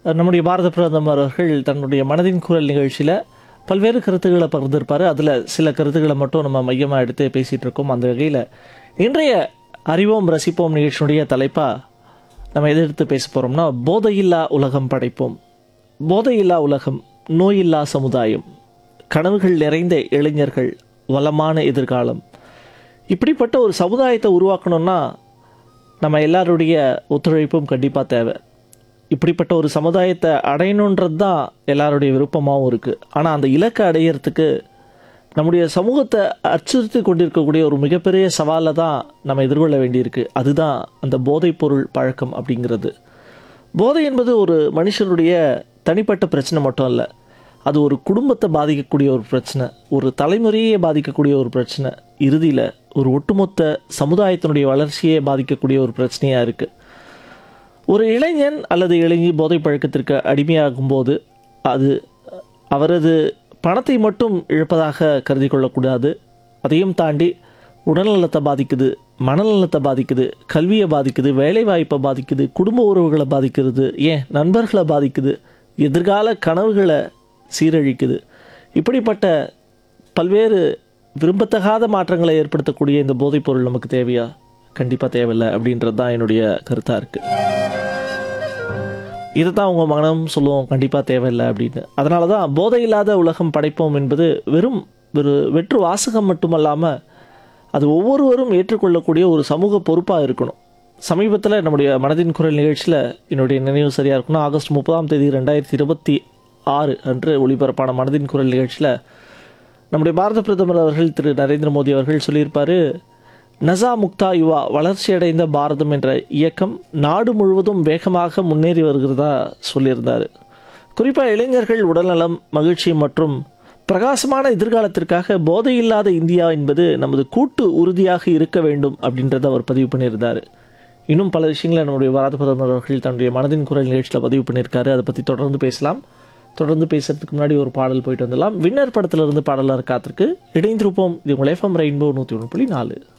நம்முடைய பாரத பிரதமர் அவர்கள் தன்னுடைய மனதின் குரல் நிகழ்ச்சியில் பல்வேறு கருத்துக்களை பகிர்ந்திருப்பார் அதில் சில கருத்துக்களை மட்டும் நம்ம மையமாக எடுத்து பேசிகிட்டு இருக்கோம் அந்த வகையில் இன்றைய அறிவோம் ரசிப்போம் நிகழ்ச்சியினுடைய தலைப்பாக நம்ம எதை எடுத்து பேச போகிறோம்னா போதையில்லா உலகம் படைப்போம் போதையில்லா உலகம் நோயில்லா சமுதாயம் கனவுகள் நிறைந்த இளைஞர்கள் வளமான எதிர்காலம் இப்படிப்பட்ட ஒரு சமுதாயத்தை உருவாக்கணும்னா நம்ம எல்லாருடைய ஒத்துழைப்பும் கண்டிப்பாக தேவை இப்படிப்பட்ட ஒரு சமுதாயத்தை அடையணுன்றது தான் எல்லாருடைய விருப்பமாகவும் இருக்குது ஆனால் அந்த இலக்கை அடையிறதுக்கு நம்முடைய சமூகத்தை அச்சுறுத்தி கொண்டிருக்கக்கூடிய ஒரு மிகப்பெரிய சவாலை தான் நம்ம எதிர்கொள்ள வேண்டியிருக்கு அதுதான் அந்த போதைப்பொருள் பழக்கம் அப்படிங்கிறது போதை என்பது ஒரு மனுஷனுடைய தனிப்பட்ட பிரச்சனை மட்டும் இல்லை அது ஒரு குடும்பத்தை பாதிக்கக்கூடிய ஒரு பிரச்சனை ஒரு தலைமுறையே பாதிக்கக்கூடிய ஒரு பிரச்சனை இறுதியில் ஒரு ஒட்டுமொத்த சமுதாயத்தினுடைய வளர்ச்சியை பாதிக்கக்கூடிய ஒரு பிரச்சனையாக இருக்குது ஒரு இளைஞன் அல்லது இளைஞி போதை பழக்கத்திற்கு அடிமையாகும் போது அது அவரது பணத்தை மட்டும் இழப்பதாக கருதி கொள்ளக்கூடாது அதையும் தாண்டி உடல்நலத்தை பாதிக்குது மனநலத்தை பாதிக்குது கல்வியை பாதிக்குது வேலைவாய்ப்பை பாதிக்குது குடும்ப உறவுகளை பாதிக்கிறது ஏன் நண்பர்களை பாதிக்குது எதிர்கால கனவுகளை சீரழிக்குது இப்படிப்பட்ட பல்வேறு விரும்பத்தகாத மாற்றங்களை ஏற்படுத்தக்கூடிய இந்த போதைப்பொருள் நமக்கு தேவையா கண்டிப்பாக தேவையில்லை அப்படின்றது தான் என்னுடைய கருத்தாக இருக்குது இதை தான் உங்கள் மனம் சொல்லுவோம் கண்டிப்பாக தேவையில்லை அப்படின்னு அதனால தான் போதை இல்லாத உலகம் படைப்போம் என்பது வெறும் ஒரு வெற்று வாசகம் மட்டுமல்லாமல் அது ஒவ்வொருவரும் ஏற்றுக்கொள்ளக்கூடிய ஒரு சமூக பொறுப்பாக இருக்கணும் சமீபத்தில் நம்முடைய மனதின் குரல் நிகழ்ச்சியில் என்னுடைய நினைவு சரியாக இருக்கணும் ஆகஸ்ட் முப்பதாம் தேதி ரெண்டாயிரத்தி இருபத்தி ஆறு அன்று ஒளிபரப்பான மனதின் குரல் நிகழ்ச்சியில் நம்முடைய பாரத பிரதமர் அவர்கள் திரு நரேந்திர மோடி அவர்கள் சொல்லியிருப்பார் நசா முக்தா யுவா வளர்ச்சியடைந்த பாரதம் என்ற இயக்கம் நாடு முழுவதும் வேகமாக முன்னேறி வருகிறதா சொல்லியிருந்தார் குறிப்பாக இளைஞர்கள் உடல்நலம் மகிழ்ச்சி மற்றும் பிரகாசமான எதிர்காலத்திற்காக போதையில்லாத இந்தியா என்பது நமது கூட்டு உறுதியாக இருக்க வேண்டும் அப்படின்றத அவர் பதிவு பண்ணியிருந்தார் இன்னும் பல விஷயங்களை நம்முடைய பாரத பிரதமர் அவர்கள் தன்னுடைய மனதின் குரல் நிகழ்ச்சியில் பதிவு பண்ணியிருக்காரு அதை பற்றி தொடர்ந்து பேசலாம் தொடர்ந்து பேசுறதுக்கு முன்னாடி ஒரு பாடல் போயிட்டு வந்துடலாம் வின்னர் படத்திலிருந்து பாடலாக காத்திருக்கு இணைந்திருப்போம் இது உங்கள் எஃப்எம் ரெயின்போ நூற்றி ஒன்று புள்ளி நாலு